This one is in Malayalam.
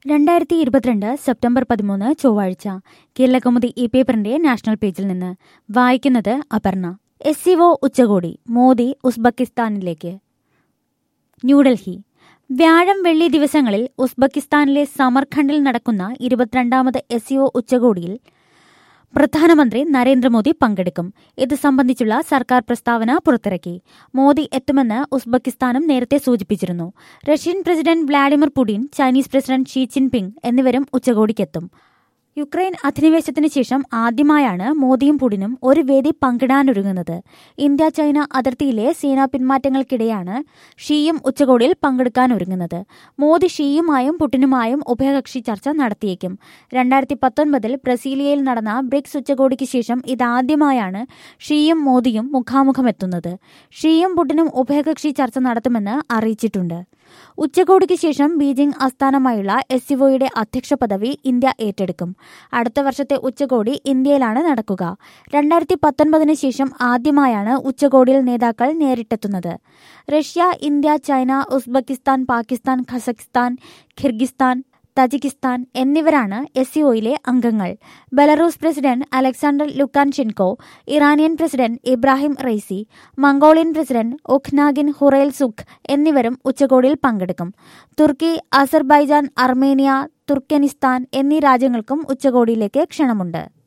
രണ്ടായിരത്തി ഇരുപത്തിരണ്ട് സെപ്റ്റംബർ പതിമൂന്ന് ചൊവ്വാഴ്ച കേരളകൗമുദി ഈ പേപ്പറിന്റെ നാഷണൽ പേജിൽ നിന്ന് വായിക്കുന്നത് അപർണ എസ് സി ഒ ഉച്ചകോടി മോദി ഉസ്ബെക്കിസ്ഥാനിലേക്ക് ന്യൂഡൽഹി വ്യാഴം വെള്ളി ദിവസങ്ങളിൽ ഉസ്ബെക്കിസ്ഥാനിലെ സമർഖണ്ഡിൽ നടക്കുന്ന ഇരുപത്തിരണ്ടാമത് എസ് സി ഒ ഉച്ചകോടിയിൽ പ്രധാനമന്ത്രി നരേന്ദ്രമോദി പങ്കെടുക്കും ഇത് സംബന്ധിച്ചുള്ള സർക്കാർ പ്രസ്താവന പുറത്തിറക്കി മോദി എത്തുമെന്ന് ഉസ്ബെക്കിസ്ഥാനും നേരത്തെ സൂചിപ്പിച്ചിരുന്നു Russian president Vladimir Putin Chinese president Xi Jinping എന്നിവരും ഉച്ചകോടിക്കെത്തും യുക്രൈൻ അധിനിവേശത്തിന് ശേഷം ആദ്യമായാണ് മോദിയും പുടിനും ഒരു വേദി പങ്കിടാനൊരുങ്ങുന്നത് ഇന്ത്യ ചൈന അതിർത്തിയിലെ സേനാ പിന്മാറ്റങ്ങൾക്കിടെയാണ് ഷീയും ഉച്ചകോടിയിൽ പങ്കെടുക്കാനൊരുങ്ങുന്നത് മോദി ഷീയുമായും പുടിനുമായും ഉഭയകക്ഷി ചർച്ച നടത്തിയേക്കും രണ്ടായിരത്തി പത്തൊൻപതിൽ ബ്രസീലിയയിൽ നടന്ന ബ്രിക്സ് ഉച്ചകോടിക്ക് ശേഷം ഇതാദ്യമായാണ് ഷീയും മോദിയും മുഖാമുഖമെത്തുന്നത് ഷീയും പുടിനും ഉഭയകക്ഷി ചർച്ച നടത്തുമെന്ന് അറിയിച്ചിട്ടുണ്ട് ഉച്ചകോടിക്ക് ശേഷം ബീജിംഗ് ആസ്ഥാനമായുള്ള എസ് സിഒയുടെ അധ്യക്ഷ പദവി ഇന്ത്യ ഏറ്റെടുക്കും അടുത്ത വർഷത്തെ ഉച്ചകോടി ഇന്ത്യയിലാണ് നടക്കുക രണ്ടായിരത്തി പത്തൊൻപതിന് ശേഷം ആദ്യമായാണ് ഉച്ചകോടിയിൽ നേതാക്കൾ നേരിട്ടെത്തുന്നത് Russia India China Uzbekistan Pakistan Kazakhstan Kyrgyzstan Tajikistan എന്നിവരാണ് എസ് സിഒയിലെ അംഗങ്ങൾ Belarus president Alexander Lukashenko Iranian president Ebrahim Raisi Mongolian president Ukhnaagiin Khurelsukh എന്നിവരും ഉച്ചകോടിയിൽ പങ്കെടുക്കും തുർക്കി അസർബൈജാൻ അർമേനിയ തുർക്കനിസ്ഥാൻ എന്നീ രാജ്യങ്ങൾക്കും ഉച്ചകോടിയിലേക്ക് ക്ഷണമുണ്ട്